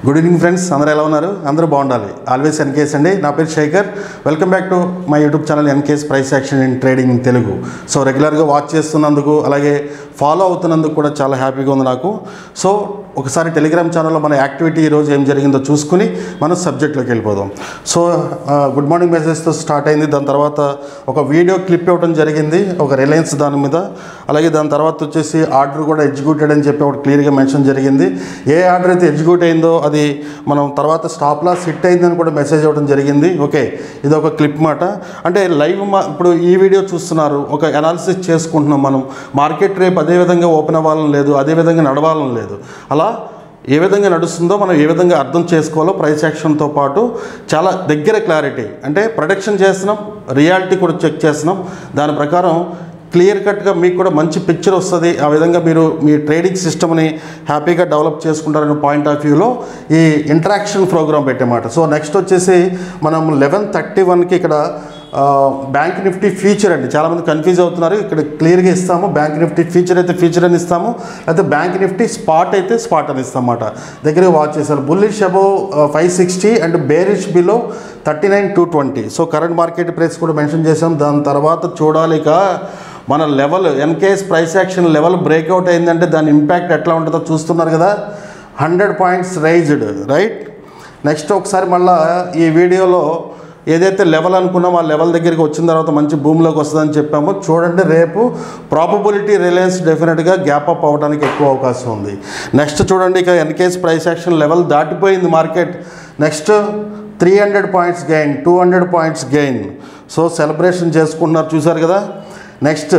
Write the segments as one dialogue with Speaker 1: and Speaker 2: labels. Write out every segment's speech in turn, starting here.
Speaker 1: good evening friends అందరూ ఎలా ఉన్నారు అందరూ బాగుండాలి ఆల్వేస్ ఎన్కేస్ అండి నా పేరు Shekhar welcome back to my YouTube channel NKS price action in trading in Telugu so రెగ్యులర్గా వాచ్ చేస్తున్నందుకు అలాగే ఫాలో అవుతున్నందుకు కూడా చాలా హ్యాపీగా ఉంది నాకు సో ఒకసారి టెలిగ్రామ్ ఛానల్లో మన యాక్టివిటీ ఈరోజు ఏం జరిగిందో చూసుకుని మనం సబ్జెక్ట్లోకి వెళ్ళిపోదాం సో గుడ్ మార్నింగ్ మెసేజ్తో స్టార్ట్ అయింది దాని తర్వాత ఒక వీడియో క్లిప్ ఇవ్వడం జరిగింది ఒక రిలయన్స్ దాని మీద అలాగే దాని తర్వాత వచ్చేసి ఆర్డర్ కూడా ఎగ్జిక్యూటెడ్ అని చెప్పి ఒకటి క్లియర్గా మెన్షన్ జరిగింది ఏ ఆర్డర్ అయితే ఎగ్జిక్యూట్ అయిందో అది మనం తర్వాత స్టాప్ లాస్ హిట్ అయిందని కూడా మెసేజ్ ఇవ్వడం జరిగింది ఓకే ఇది ఒక క్లిప్ మాట అంటే లైవ్ మా ఇప్పుడు ఈ వీడియో చూస్తున్నారు ఒక అనాలిసిస్ చేసుకుంటున్నాం మనం మార్కెట్ రేపు అదే విధంగా ఓపెన్ అవ్వాలని లేదు అదే విధంగా నడవాలని లేదు అలా ఏ విధంగా నడుస్తుందో మనం ఏ విధంగా అర్థం చేసుకోవాలో ప్రైస్ యాక్షన్తో పాటు చాలా దగ్గర క్లారిటీ అంటే ప్రొడక్షన్ చేస్తున్నాం రియాలిటీ కూడా చెక్ చేస్తున్నాం దాని ప్రకారం క్లియర్ కట్గా మీకు కూడా మంచి పిక్చర్ వస్తుంది ఆ విధంగా మీరు మీ ట్రేడింగ్ సిస్టమ్ని హ్యాపీగా డెవలప్ చేసుకుంటారనే పాయింట్ ఆఫ్ వ్యూలో ఈ ఇంటరాక్షన్ ప్రోగ్రామ్ పెట్టమాట సో నెక్స్ట్ వచ్చేసి మనం లెవెన్ థర్టీ వన్కి ఇక్కడ బ్యాంక్ నిఫ్టీ ఫీచర్ అండి చాలామంది కన్ఫ్యూజ్ అవుతున్నారు ఇక్కడ క్లియర్గా ఇస్తాము బ్యాంక్ నిఫ్టీ ఫీచర్ అయితే ఫీచర్ అని ఇస్తాము లేకపోతే బ్యాంక్ నిఫ్టీ స్పాట్ అయితే స్పాట్ అని ఇస్తామన్నమాట దగ్గర వాచ్ చేశారు bullish above five sixty and bearish below thirty nine two twenty so current market price కూడా మెన్షన్ చేసాం దాని తర్వాత చూడాలి ఇక మన level NKS price action level breakout అయిందంటే దాని ఇంపాక్ట్ ఎట్లా ఉంటుందో చూస్తున్నారు కదా hundred points raised right next ఒకసారి మళ్ళీ ఈ వీడియోలో ఏదైతే లెవెల్ అనుకున్నామో ఆ లెవెల్ దగ్గరికి వచ్చిన తర్వాత మంచి భూమిలోకి వస్తుందని చెప్పామో చూడండి రేపు ప్రాబబిలిటీ రిలయన్స్ డెఫినెట్గా గ్యాప్ అప్ అవ్వడానికి ఎక్కువ అవకాశం ఉంది నెక్స్ట్ చూడండి ఇక ఎన్కేఎస్ ప్రైస్ యాక్షన్ లెవెల్ దాటిపోయింది market next three hundred points gain two hundred points gain so celebration చేసుకుంటున్నారు చూసారు కదా next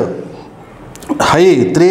Speaker 1: high three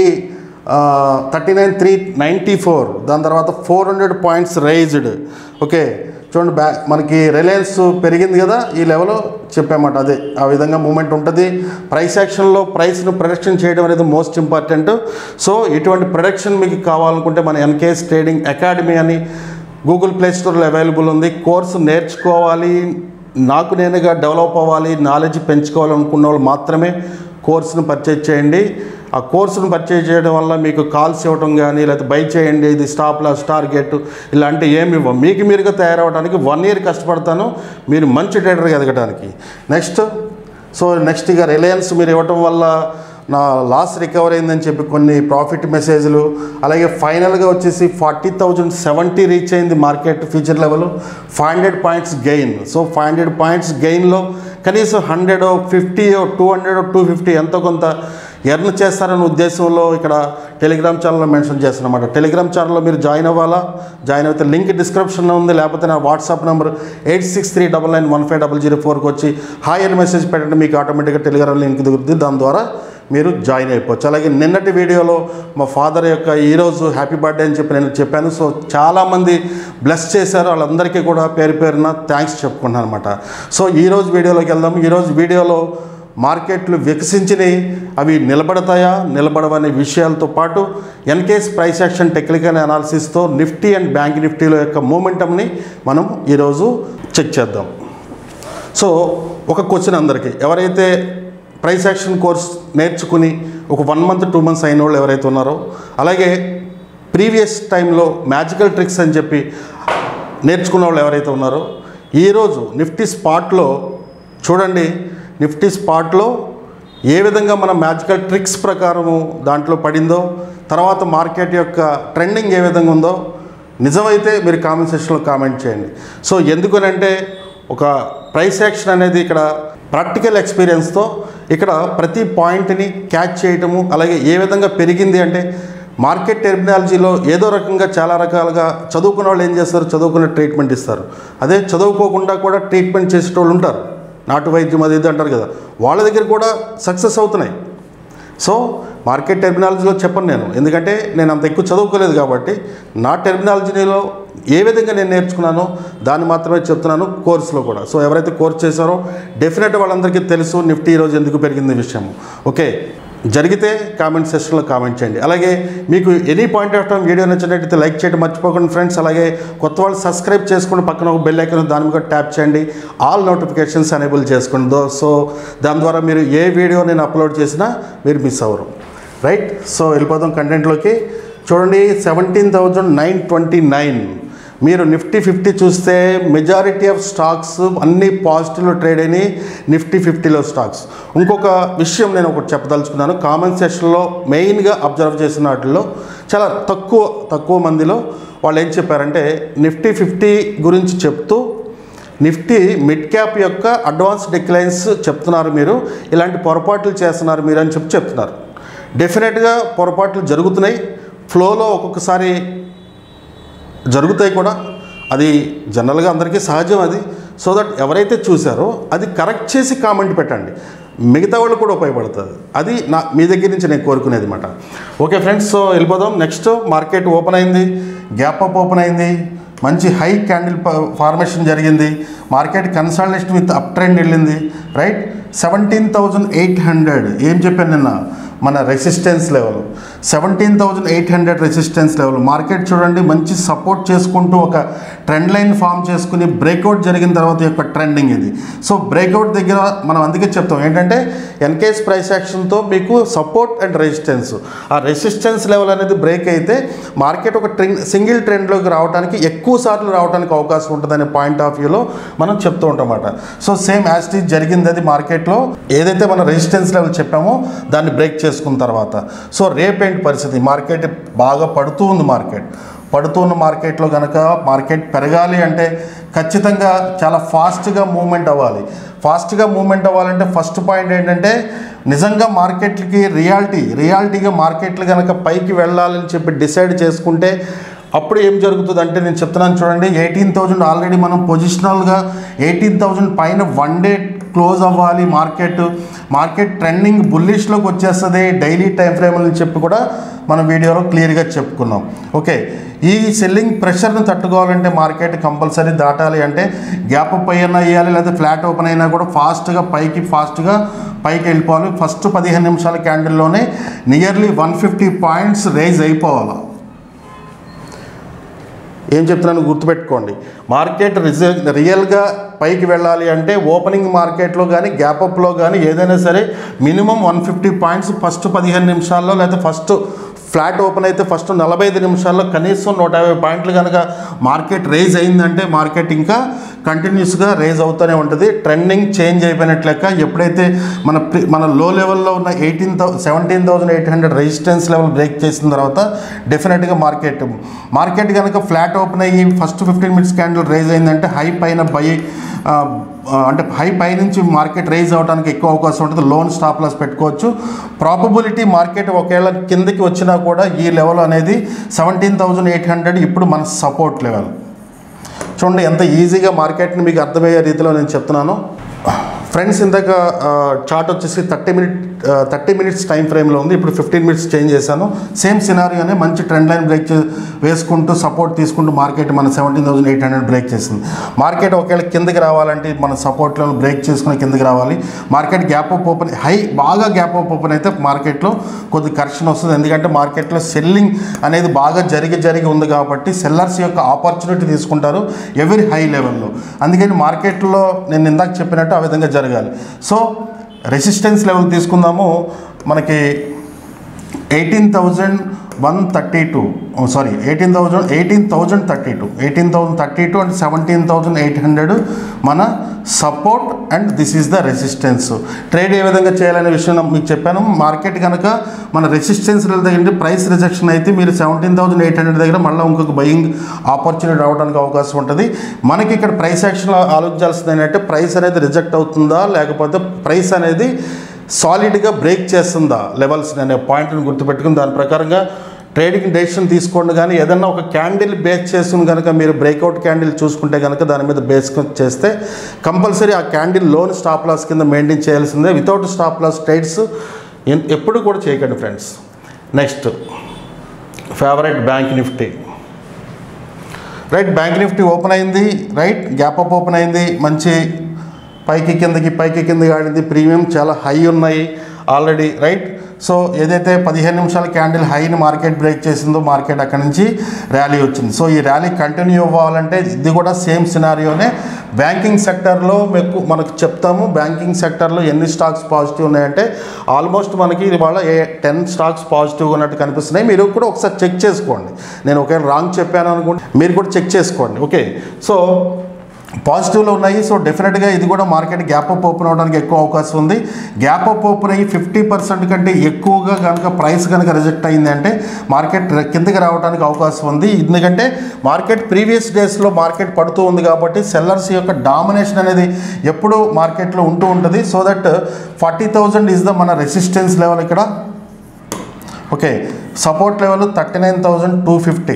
Speaker 1: thirty nine three ninety four దాని తర్వాత four hundred points raised okay చూడండి బ్యా మనకి రిలయన్స్ పెరిగింది కదా ఈ లెవెల్ చెప్పామాట అదే ఆ విధంగా మూమెంట్ ఉంటుంది ప్రైస్ యాక్షన్లో ప్రైస్ను ప్రొడక్షన్ చేయడం అనేది మోస్ట్ ఇంపార్టెంట్ సో ఇటువంటి ప్రొడక్షన్ మీకు కావాలనుకుంటే మన ఎన్కేఎస్ ట్రేడింగ్ అకాడమీ అని గూగుల్ ప్లే స్టోర్లో అవైలబుల్ ఉంది కోర్సు నేర్చుకోవాలి నాకు నేనుగా డెవలప్ అవ్వాలి నాలెడ్జ్ పెంచుకోవాలనుకున్న వాళ్ళు మాత్రమే కోర్సును పర్చేజ్ చేయండి ఆ కోర్సును పర్చేజ్ చేయడం వల్ల మీకు కాల్స్ ఇవ్వటం కానీ లేకపోతే బై చేయండి ఇది స్టాప్ లాస్ టార్గెట్ ఇలాంటి ఏమి ఇవ్వం మీకు మీరుగా తయారవడానికి వన్ ఇయర్ కష్టపడతాను మీరు మంచి ట్రేడర్గా ఎదగడానికి నెక్స్ట్ సో నెక్స్ట్ ఇక రిలయన్స్ మీరు ఇవ్వటం వల్ల నా లాస్ రికవర్ అయిందని చెప్పి కొన్ని ప్రాఫిట్ మెసేజ్లు అలాగే ఫైనల్గా వచ్చేసి ఫార్టీ థౌజండ్ సెవెంటీ రీచ్ అయింది market future level five hundred points gain so five hundred points గెయిన్లో కనీసం hundred fifty two hundred two fifty ఎంతో కొంత ఎర్న్ చేస్తారనే ఉద్దేశంలో ఇక్కడ టెలిగ్రామ్ ఛానల్లో మెన్షన్ చేస్తున్నమాట టెలిగ్రామ్ ఛానల్లో మీరు జాయిన్ అవ్వాలా జాయిన్ అయితే లింక్ డిస్క్రిప్షన్లో ఉంది లేకపోతే నా WhatsApp number eight six three double nine one five double zero ఫోర్కి వచ్చి హాయ్ అని మెసేజ్ పెట్టండి మీకు ఆటోమేటిక్గా టెలిగ్రామ్ లింక్ దిగుతుంది దాని ద్వారా మీరు జాయిన్ అయిపోవచ్చు అలాగే నిన్నటి వీడియోలో మా ఫాదర్ యొక్క ఈరోజు హ్యాపీ బర్త్డే అని చెప్పి నేను చెప్పాను సో చాలామంది బ్లెస్ చేశారు వాళ్ళందరికీ కూడా పేరు పేరున థ్యాంక్స్ చెప్పుకుంటున్నాను అనమాట సో ఈరోజు వీడియోలోకి వెళ్దాం ఈరోజు వీడియోలో మార్కెట్లు వికసించినవి అవి నిలబడతాయా నిలబడవనే విషయాలతో పాటు ఎన్కేఎస్ ప్రైస్ యాక్షన్ టెక్నికల్ అనాలిసిస్తో నిఫ్టీ అండ్ బ్యాంక్ నిఫ్టీలో యొక్క మూమెంటంని మనం ఈరోజు చెక్ చేద్దాం సో ఒక క్వశ్చన్ అందరికీ ఎవరైతే ప్రైస్ యాక్షన్ కోర్స్ నేర్చుకుని ఒక వన్ మంత్ టూ మంత్స్ అయిన వాళ్ళు ఎవరైతే ఉన్నారో అలాగే ప్రీవియస్ టైంలో మ్యాజికల్ ట్రిక్స్ అని చెప్పి నేర్చుకున్న వాళ్ళు ఎవరైతే ఉన్నారో ఈరోజు నిఫ్టీ స్పాట్లో చూడండి నిఫ్టీ స్పాట్లో ఏ విధంగా మన మ్యాజికల్ ట్రిక్స్ ప్రకారము దాంట్లో పడిందో తర్వాత మార్కెట్ యొక్క ట్రెండింగ్ ఏ విధంగా ఉందో నిజమైతే మీరు కామెంట్ సెక్షన్లో కామెంట్ చేయండి సో ఎందుకనంటే ఒక ప్రైస్ యాక్షన్ అనేది ఇక్కడ ప్రాక్టికల్ ఎక్స్పీరియన్స్తో ఇక్కడ ప్రతి పాయింట్ని క్యాచ్ చేయటము అలాగే ఏ విధంగా పెరిగింది అంటే మార్కెట్ టెర్మినాలజీలో ఏదో రకంగా చాలా రకాలుగా చదువుకున్న వాళ్ళు ఏం చేస్తారు చదువుకున్న ట్రీట్మెంట్ ఇస్తారు అదే చదువుకోకుండా కూడా ట్రీట్మెంట్ చేసేటోళ్ళు ఉంటారు నాటు వైద్యం అది ఇది అంటారు కదా వాళ్ళ దగ్గర కూడా సక్సెస్ అవుతున్నాయి సో మార్కెట్ టెర్మినాలజీలో చెప్పను నేను ఎందుకంటే నేను అంత ఎక్కువ చదువుకోలేదు కాబట్టి నా టెర్మినాలజీలో ఏ విధంగా నేను నేర్చుకున్నానో దాన్ని మాత్రమే చెప్తున్నాను కోర్సులో కూడా సో ఎవరైతే కోర్స్ చేశారో డెఫినెట్ వాళ్ళందరికీ తెలుసు నిఫ్టీ ఈరోజు ఎందుకు పెరిగింది విషయం ఓకే జరిగితే కామెంట్ సెక్షన్లో కామెంట్ చేయండి అలాగే మీకు any point of time video నచ్చినట్టయితే లైక్ చేయడం మర్చిపోకండి ఫ్రెండ్స్ అలాగే కొత్త వాళ్ళు సబ్స్క్రైబ్ చేసుకుని పక్కన ఒక బెల్ ఐకన్ దాని మీద ట్యాప్ చేయండి ఆల్ నోటిఫికేషన్స్ ఎనేబుల్ చేసుకోండి దో సో దాని ద్వారా మీరు ఏ వీడియో నేను అప్లోడ్ చేసినా మీరు మిస్ అవ్వరు రైట్ సో వెళ్ళిపోదాం కంటెంట్లోకి చూడండి seventeen thousand nine twenty nine మీరు నిఫ్టీ ఫిఫ్టీ చూస్తే మెజారిటీ ఆఫ్ స్టాక్స్ అన్ని పాజిటివ్లో ట్రేడ్ అయినాయి నిఫ్టీ ఫిఫ్టీలో స్టాక్స్ ఇంకొక విషయం నేను ఒకటి చెప్పదలుచుకున్నాను కామెంట్ సెషన్లో మెయిన్గా అబ్జర్వ్ చేసిన వాటిల్లో చాలా తక్కువ తక్కువ మందిలో వాళ్ళు ఏం చెప్పారంటే నిఫ్టీ ఫిఫ్టీ గురించి చెప్తూ నిఫ్టీ మిడ్ క్యాప్ యొక్క అడ్వాన్స్ డిక్లైన్స్ చెప్తున్నారు మీరు ఇలాంటి పొరపాట్లు చేస్తున్నారు మీరు అని చెప్పి చెప్తున్నారు డెఫినెట్గా పొరపాట్లు జరుగుతున్నాయి ఫ్లోలో ఒక్కొక్కసారి జరుగుతాయి కూడా అది జనరల్గా అందరికీ సహజం అది సో దట్ ఎవరైతే చూసారో అది కరెక్ట్ చేసి కామెంట్ పెట్టండి మిగతా వాళ్ళు కూడా ఉపయోగపడుతుంది అది నా మీ దగ్గర నుంచి నేను కోరుకునేది అనమాట ఓకే ఫ్రెండ్స్ సో వెళ్ళిపోదాం నెక్స్ట్ మార్కెట్ ఓపెన్ అయింది గ్యాప్ అప్ ఓపెన్ అయింది మంచి హై క్యాండిల్ ఫార్మేషన్ జరిగింది market consultation with up trend వెళ్ళింది right seventeen thousand eight hundred ఏం చెప్పాను నిన్న మన resistance level seventeen thousand eight hundred resistance level market చూడండి మంచి సపోర్ట్ చేసుకుంటూ ఒక ట్రెండ్ లైన్ ఫామ్ చేసుకుని బ్రేక్అవుట్ జరిగిన తర్వాత యొక్క ట్రెండింగ్ ఇది సో బ్రేక్అవుట్ దగ్గర మనం అందుకే చెప్తాం ఏంటంటే ఎన్కేస్ ప్రైస్ యాక్షన్తో మీకు సపోర్ట్ అండ్ రెసిస్టెన్స్ ఆ రెసిస్టెన్స్ లెవెల్ అనేది బ్రేక్ అయితే మార్కెట్ ఒక ట్రెండ్ సింగిల్ ట్రెండ్లోకి రావడానికి ఎక్కువ సార్లు రావడానికి అవకాశం ఉంటుందనే పాయింట్ ఆఫ్ వ్యూలో మనం చెప్తూ ఉంటామన్నమాట సో సేమ్ యాస్టీజ్ జరిగింది అది మార్కెట్లో ఏదైతే మనం రెసిస్టెన్స్ లెవెల్ చెప్పామో దాన్ని బ్రేక్ చేసుకున్న తర్వాత సో రేపేంటి పరిస్థితి మార్కెట్ బాగా పడుతూ ఉంది మార్కెట్ పడుతున్న మార్కెట్లో కనుక మార్కెట్ పెరగాలి అంటే ఖచ్చితంగా చాలా ఫాస్ట్గా మూవ్మెంట్ అవ్వాలి ఫాస్ట్గా మూవ్మెంట్ అవ్వాలంటే ఫస్ట్ పాయింట్ ఏంటంటే నిజంగా మార్కెట్లకి రియాలిటీ రియాలిటీగా మార్కెట్లు కనుక పైకి వెళ్ళాలని చెప్పి డిసైడ్ చేసుకుంటే అప్పుడు ఏం జరుగుతుంది అంటే నేను చెప్తున్నాను చూడండి ఎయిటీన్ థౌజండ్ ఆల్రెడీ మనం పొజిషనల్గా ఎయిటీన్ థౌజండ్ పైన వన్ డే క్లోజ్ అవ్వాలి మార్కెట్ మార్కెట్ ట్రెండింగ్ బుల్లిష్లోకి వచ్చేస్తుంది డైలీ టైం ఫ్రేమ్ అని చెప్పి కూడా మనం వీడియోలో క్లియర్గా చెప్పుకున్నాం ఓకే ఈ సెల్లింగ్ ప్రెషర్ని తట్టుకోవాలంటే మార్కెట్ కంపల్సరీ దాటాలి అంటే గ్యాప్ అప్ అయినా వేయాలి లేదా ఫ్లాట్ ఓపెన్ అయినా కూడా ఫాస్ట్గా పైకి ఫాస్ట్గా పైకి వెళ్ళిపోవాలి ఫస్ట్ పదిహేను నిమిషాల క్యాండిల్లోనే nearly one fifty points raise అయిపోవాలి ఏం చెప్తున్నాను గుర్తుపెట్టుకోండి మార్కెట్ రిజ రియల్గా పైకి వెళ్ళాలి అంటే ఓపెనింగ్ మార్కెట్లో కానీ గ్యాప్ అప్లో కానీ ఏదైనా సరే minimum one fifty points first పదిహేను నిమిషాల్లో లేదా ఫస్ట్ ఫ్లాట్ ఓపెన్ అయితే ఫస్ట్ నలభై ఐదు నిమిషాల్లో కనీసం నూట యాభై పాయింట్లు కనుక మార్కెట్ రేజ్ అయిందంటే మార్కెట్ ఇంకా కంటిన్యూస్గా రేజ్ అవుతూనే ఉంటుంది ట్రెండింగ్ చేంజ్ అయిపోయినట్లు లెక్క ఎప్పుడైతే మన ప్రి- మన లో లెవెల్లో ఉన్న ఎయిటీన్ థౌ seventeen thousand eight hundred resistance level break చేసిన తర్వాత డెఫినెట్గా మార్కెట్ మార్కెట్ కనుక ఫ్లాట్ ఓపెన్ అయ్యి first fifteen minutes candle raise అయిందంటే హై పైన బై ఆ, ఆ, అంటే హై పై నుంచి మార్కెట్ రైజ్ అవడానికి ఎక్కువ అవకాశం ఉంటుంది లోన్ స్టాప్ లాస్ పెట్టుకోవచ్చు ప్రాబబిలిటీ మార్కెట్ ఒకవేళ కిందకి వచ్చినా కూడా ఈ లెవెల్ అనేది సెవెంటీన్ థౌజండ్ ఎయిట్ హండ్రెడ్ ఇప్పుడు మన సపోర్ట్ లెవెల్ చూడండి ఎంత ఈజీగా మార్కెట్ని మీకు అర్థమయ్యే రీతిలో నేను చెప్తున్నాను ఫ్రెండ్స్ ఇందాక చార్ట్ వచ్చేసి thirty minute thirty minutes time ఫ్రేమ్లో ఉంది ఇప్పుడు ఫిఫ్టీన్ మినిట్స్ చేంజ్ చేశాను సేమ్ సినారియోనే మంచి ట్రెండ్ లైన్ బ్రేక్ చే వేసుకుంటూ సపోర్ట్ తీసుకుంటూ మార్కెట్ మన seventeen thousand eight hundred break చేసింది మార్కెట్ ఒకవేళ కిందకి రావాలంటే మన సపోర్ట్లో బ్రేక్ చేసుకుని కిందకి రావాలి market gap up open high బాగా గ్యాప్ అప్ ఓపెన్ అయితే మార్కెట్లో కొద్ది కరెక్షన్ వస్తుంది ఎందుకంటే మార్కెట్లో సెల్లింగ్ అనేది బాగా జరిగి జరిగి ఉంది కాబట్టి సెల్లర్స్ యొక్క ఆపర్చునిటీ తీసుకుంటారు ఎవరి హై లెవెల్లో అందుకని మార్కెట్లో నేను ఇందాక చెప్పినట్టు ఆ విధంగా జరగాలి సో రెసిస్టెన్స్ లెవెల్ తీసుకుందాము మనకి eighteen thousand one thirty two sorry eighteen thousand eighteen thousand thirty two eighteen thousand thirty two and seventeen thousand eight hundred మన support and this is the resistance trade ఏ విధంగా చేయాలనే విషయం నేను మీకు చెప్పాను మార్కెట్ కనుక మన రెసిస్టెన్స్ దగ్గర ప్రైస్ రిజెక్షన్ అయితే మీరు సెవెంటీన్ థౌసండ్ ఎయిట్ హండ్రెడ్ దగ్గర మళ్ళీ ఇంకొక బయింగ్ ఆపర్చునిటీ రావడానికి అవకాశం ఉంటుంది మనకి ఇక్కడ ప్రైస్ యాక్షన్ ఆలోచించాల్సింది ఏంటంటే ప్రైస్ అనేది రిజెక్ట్ అవుతుందా లేకపోతే ప్రైస్ అనేది సాలిడ్గా బ్రేక్ చేస్తుందా లెవెల్స్ అనే పాయింట్ని గుర్తుపెట్టుకుని దాని ప్రకారంగా ట్రేడింగ్ డెసిషన్ తీసుకోండి కానీ ఏదన్నా ఒక క్యాండిల్ బేస్ చేసుకుని కనుక మీరు బ్రేక్అవుట్ క్యాండిల్ చూసుకుంటే కనుక దాని మీద బేస్ చేస్తే కంపల్సరీ ఆ క్యాండిల్ లోన్ స్టాప్ లాస్ కింద మెయింటైన్ చేయాల్సిందే వితౌట్ స్టాప్ లాస్ ట్రేడ్స్ ఎప్పుడు కూడా చేయకండి friends next favourite Bank Nifty right Bank Nifty open అయింది రైట్ గ్యాప్ అప్ ఓపెన్ అయింది మంచి పైకి కిందకి పైకి కిందకి ఆడింది ప్రీమియం చాలా హై ఉన్నాయి ఆల్రెడీ రైట్ సో ఏదైతే పదిహేను నిమిషాల క్యాండిల్ హైని మార్కెట్ బ్రేక్ చేసిందో మార్కెట్ అక్కడ నుంచి ర్యాలీ వచ్చింది సో ఈ ర్యాలీ కంటిన్యూ అవ్వాలంటే ఇది కూడా సేమ్ సినారియోనే బ్యాంకింగ్ సెక్టర్లో మీకు మనకు చెప్తాము బ్యాంకింగ్ సెక్టర్లో ఎన్ని స్టాక్స్ పాజిటివ్ ఉన్నాయంటే ఆల్మోస్ట్ మనకి ఇవాళ ఏ టెన్ స్టాక్స్ పాజిటివ్ ఉన్నట్టు కనిపిస్తున్నాయి మీరు కూడా ఒకసారి చెక్ చేసుకోండి నేను ఒకవేళ రాంగ్ చెప్పాను అనుకుంటే మీరు కూడా చెక్ చేసుకోండి ఓకే సో పాజిటివ్లో ఉన్నాయి సో డెఫినెట్గా ఇది కూడా మార్కెట్ గ్యాప్ అప్ ఓపెన్ అవడానికి ఎక్కువ అవకాశం ఉంది గ్యాప్ అప్ ఓపెన్ అయ్యి ఫిఫ్టీ పర్సెంట్ కంటే ఎక్కువగా కనుక ప్రైస్ కనుక రిజెక్ట్ అయిందంటే మార్కెట్ ర- కిందకి రావడానికి అవకాశం ఉంది ఎందుకంటే మార్కెట్ ప్రీవియస్ డేస్లో మార్కెట్ పడుతూ ఉంది కాబట్టి సెల్లర్స్ యొక్క డామినేషన్ అనేది ఎప్పుడూ మార్కెట్లో ఉంటూ ఉంటుంది so that forty thousand is the మన రెసిస్టెన్స్ లెవెల్ ఇక్కడ okay support level thirty nine thousand two fifty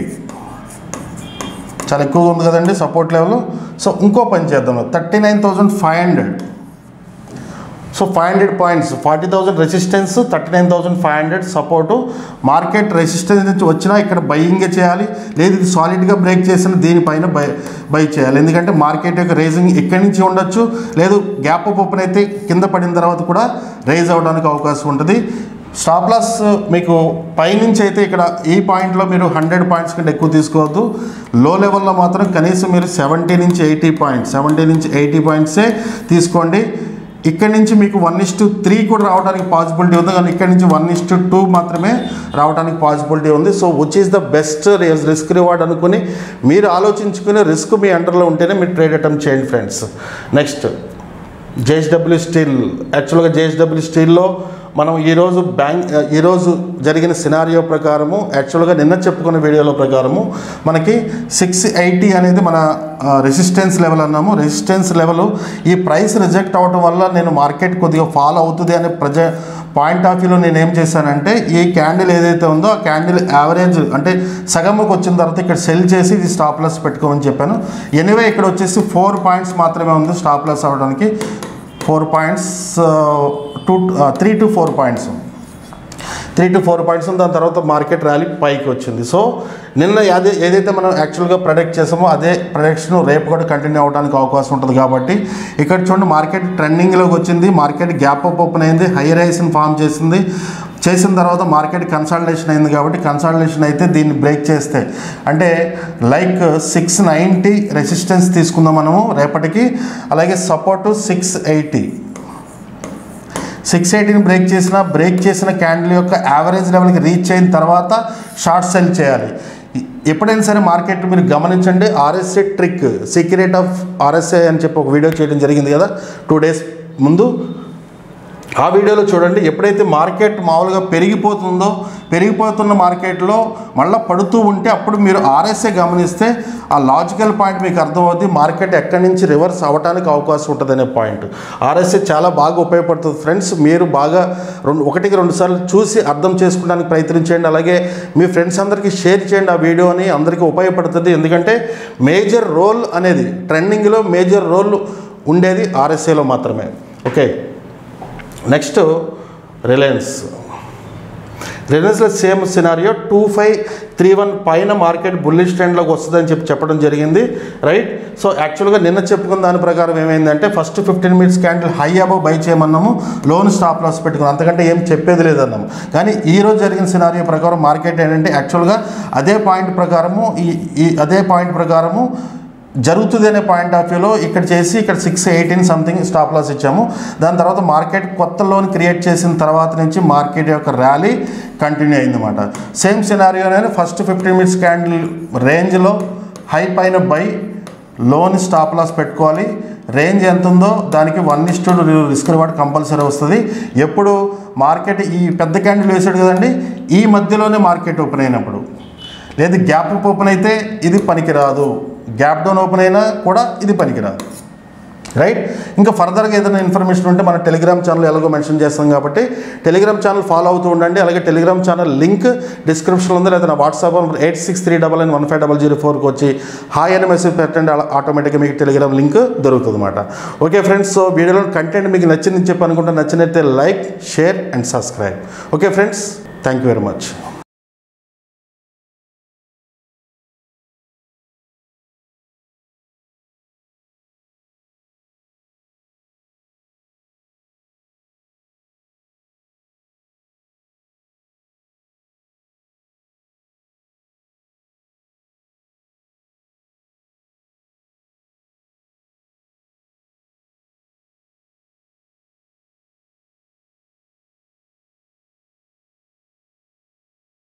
Speaker 1: చాలా ఎక్కువగా ఉంది కదండి సపోర్ట్ లెవెల్ సో ఇంకో పని చేద్దాం thirty nine thousand five hundred so five hundred points forty thousand resistance thirty nine thousand five hundred support market resistance నుంచి వచ్చినా ఇక్కడ బయింగే చేయాలి లేదు ఇది సాలిడ్గా బ్రేక్ చేసిన దీనిపైన బై బై చేయాలి ఎందుకంటే మార్కెట్ యొక్క రేజింగ్ ఇక్కడి నుంచి ఉండొచ్చు లేదు గ్యాప్ అప్ ఓపెన్ అయితే కింద పడిన తర్వాత కూడా రైజ్ అవడానికి అవకాశం ఉంటుంది స్టాప్ లాస్ మీకు పైనుంచి అయితే ఇక్కడ ఈ పాయింట్లో మీరు హండ్రెడ్ పాయింట్స్ కంటే ఎక్కువ తీసుకోవద్దు లో లెవెల్లో మాత్రం కనీసం మీరు సెవెంటీ నుంచి ఎయిటీ పాయింట్స్ సెవెంటీ నుంచి ఎయిటీ పాయింట్సే తీసుకోండి ఇక్కడ నుంచి మీకు వన్ ఇస్ టు త్రీ కూడా రావడానికి పాసిబిలిటీ ఉంది కానీ ఇక్కడ నుంచి వన్ ఇస్ టు టూ మాత్రమే రావడానికి పాసిబిలిటీ ఉంది so which is the best risk reward అనుకుని మీరు ఆలోచించుకుని రిస్క్ మీ అండర్లో ఉంటేనే మీరు ట్రేడ్ అటెంప్ట్ చేయండి ఫ్రెండ్స్ నెక్స్ట్ జేఎస్డబ్ల్యూ స్టీల్ యాక్చువల్గా జేఎస్డబ్ల్యూ స్టీల్లో మనం ఈరోజు బ్యాంక్ ఈరోజు జరిగిన సినారియో ప్రకారము యాక్చువల్గా నిన్న చెప్పుకున్న వీడియోలో ప్రకారము మనకి సిక్స్ ఎయిటీ అనేది మన రెసిస్టెన్స్ లెవెల్ అన్నాము రెసిస్టెన్స్ లెవెల్ ఈ ప్రైస్ రిజెక్ట్ అవ్వడం వల్ల నేను మార్కెట్ కొద్దిగా ఫాలో అవుతుంది అనే ప్రజ పాయింట్ ఆఫ్ వ్యూలో నేను ఏం చేశానంటే ఈ క్యాండిల్ ఏదైతే ఉందో ఆ క్యాండిల్ యావరేజ్ అంటే సగంకి వచ్చిన తర్వాత ఇక్కడ సెల్ చేసి ఇది స్టాప్ లాస్ పెట్టుకోమని చెప్పాను ఎనీవే ఇక్కడ వచ్చేసి ఫోర్ పాయింట్స్ మాత్రమే ఉంది స్టాప్ లాస్ అవ్వడానికి four points two three to four points three to four points దాని తర్వాత మార్కెట్ ర్యాలీ పైకి వచ్చింది సో నిన్న అదే ఏదైతే మనం యాక్చువల్గా ప్రొడక్ట్ చేసామో అదే ప్రొడక్షన్ రేపు కూడా కంటిన్యూ అవడానికి అవకాశం ఉంటుంది కాబట్టి ఇక్కడ చూడండి మార్కెట్ ట్రెండింగ్లోకి వచ్చింది మార్కెట్ గ్యాప్ అప్ ఓపెన్ అయింది హై రైస్ని ఫామ్ చేసింది చేసిన తర్వాత మార్కెట్ కన్సల్టేషన్ అయింది కాబట్టి కన్సల్టేషన్ అయితే దీన్ని బ్రేక్ చేస్తే అంటే లైక్ సిక్స్ నైంటీ రెసిస్టెన్స్ తీసుకుందాం మనము రేపటికి అలాగే సపోర్టు సిక్స్ ఎయిటీ సిక్స్ ఎయిటీని బ్రేక్ చేసిన బ్రేక్ చేసిన క్యాండిల్ యొక్క యావరేజ్ లెవెల్కి రీచ్ అయిన తర్వాత షార్ట్ సెల్ చేయాలి ఎప్పుడైనా సరే మార్కెట్ మీరు గమనించండి RSA trick secret of RSA అని చెప్పి ఒక వీడియో చేయడం జరిగింది కదా టూ డేస్ ముందు ఆ వీడియోలో చూడండి ఎప్పుడైతే మార్కెట్ మామూలుగా పెరిగిపోతుందో పెరిగిపోతున్న మార్కెట్లో మళ్ళీ పడుతూ ఉంటే అప్పుడు మీరు ఆర్ఎస్ఏ గమనిస్తే ఆ లాజికల్ పాయింట్ మీకు అర్థమవుతుంది మార్కెట్ ఎక్కడి నుంచి రివర్స్ అవ్వడానికి అవకాశం ఉంటుంది అనే పాయింట్ ఆర్ఎస్ఏ చాలా బాగా ఉపయోగపడుతుంది ఫ్రెండ్స్ మీరు బాగా రెండు ఒకటికి రెండు సార్లు చూసి అర్థం చేసుకోవడానికి ప్రయత్నించండి అలాగే మీ ఫ్రెండ్స్ అందరికీ షేర్ చేయండి ఆ వీడియోని అందరికీ ఉపయోగపడుతుంది ఎందుకంటే మేజర్ రోల్ అనేది ట్రెండింగ్లో మేజర్ రోల్ ఉండేది ఆర్ఎస్ఏలో మాత్రమే ఓకే నెక్స్ట్ రిలయన్స్ రిలయన్స్లో same scenario two five three one పైన మార్కెట్ బుల్లిష్ ట్రెండ్లోకి వస్తుందని చెప్పి చెప్పడం జరిగింది రైట్ సో యాక్చువల్గా నిన్న చెప్పుకున్న దాని ప్రకారం ఏమైందంటే first fifteen minutes candle high above buy చేయమన్నాము లోన్ స్టాప్ లాస్ పెట్టుకున్నాం అంతకంటే ఏం చెప్పేది లేదన్నాము కానీ ఈ రోజు జరిగిన సినారియో ప్రకారం మార్కెట్ ఏంటంటే యాక్చువల్గా అదే పాయింట్ ప్రకారము ఈ ఈ అదే పాయింట్ ప్రకారము జరుగుతుంది అనే పాయింట్ ఆఫ్ వ్యూలో ఇక్కడ చేసి ఇక్కడ six eighteen something stop loss ఇచ్చాము దాని తర్వాత మార్కెట్ కొత్త లోన్ క్రియేట్ చేసిన తర్వాత నుంచి మార్కెట్ యొక్క ర్యాలీ కంటిన్యూ అయిందన్నమాట సేమ్ సినారియోనే ఫస్ట్ ఫిఫ్టీన్ మినిట్స్ క్యాండిల్ రేంజ్లో హై పైన బై లోన్ స్టాప్ లాస్ పెట్టుకోవాలి రేంజ్ ఎంత ఉందో దానికి one is to risk reward compulsory వస్తుంది ఎప్పుడు మార్కెట్ ఈ పెద్ద క్యాండిల్ వేసాడు కదండి ఈ మధ్యలోనే మార్కెట్ ఓపెన్ అయినప్పుడు లేదు గ్యాప్ అప్ ఓపెన్ అయితే ఇది పనికిరాదు గ్యాప్ డౌన్ ఓపెన్ అయినా కూడా ఇది పనికిరాదు రైట్ ఇంకా ఫర్దర్గా ఏదైనా ఇన్ఫర్మేషన్ ఉంటే మన టెలిగ్రామ్ ఛానల్ ఎలాగో మెన్షన్ చేస్తాం కాబట్టి టెలిగ్రామ్ ఛానల్ ఫాలో అవుతూ ఉండండి అలాగే టెలిగ్రామ్ ఛానల్ లింక్ డిస్క్రిప్షన్లో ఉంది లేదా నా WhatsApp number eight six three double nine one five double zero ఫోర్కి వచ్చి హాయ్ అని మెసేజ్ పెట్టండి అలా ఆటోమేటిక్గా మీకు టెలిగ్రామ్ లింక్ దొరుకుతుంది అనమాట ఓకే ఫ్రెండ్స్ సో వీడియోలో కంటెంట్ మీకు నచ్చిందని చెప్పి అనుకుంటే నచ్చినట్టే like share and subscribe okay friends thank you very much